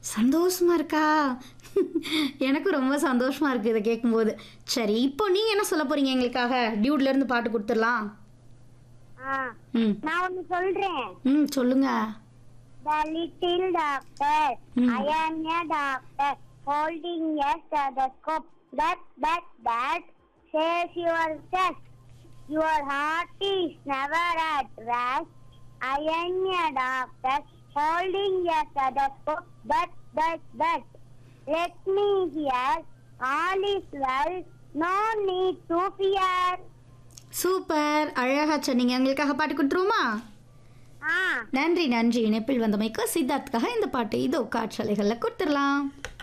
சந்தோஷமா இருக்கா எனக்கும் ரொம்ப சந்தோஷமா இருக்கு இதை கேட்கும்போது சரி இப்போ நீங்க என்ன சொல்ல போறீங்க எங்களுக்காக டியூட்ல இருந்து பாட்டு கொடுத்துடலாம் ஆ, ம் நான் ஒண்ணு சொல்றேன் ம் சொல்லுங்க The little doctor, Hmm. I am a doctor, holding a stethoscope. That, that, that says your chest. Your heart is never at rest. I am a doctor, holding a stethoscope. That, that, that. Let me hear. All is well. No need to fear. Super அழகா சொன்னீங்க எங்களுக்காக பாட்டு கொடுத்துருவோமா ஆ நன்றி நன்றி இணைப்பில் வந்தமைக்கு சித்தார்த்துக்காக இந்த பாட்டு இதோ காற்றலைகளில் கொடுத்துடலாம்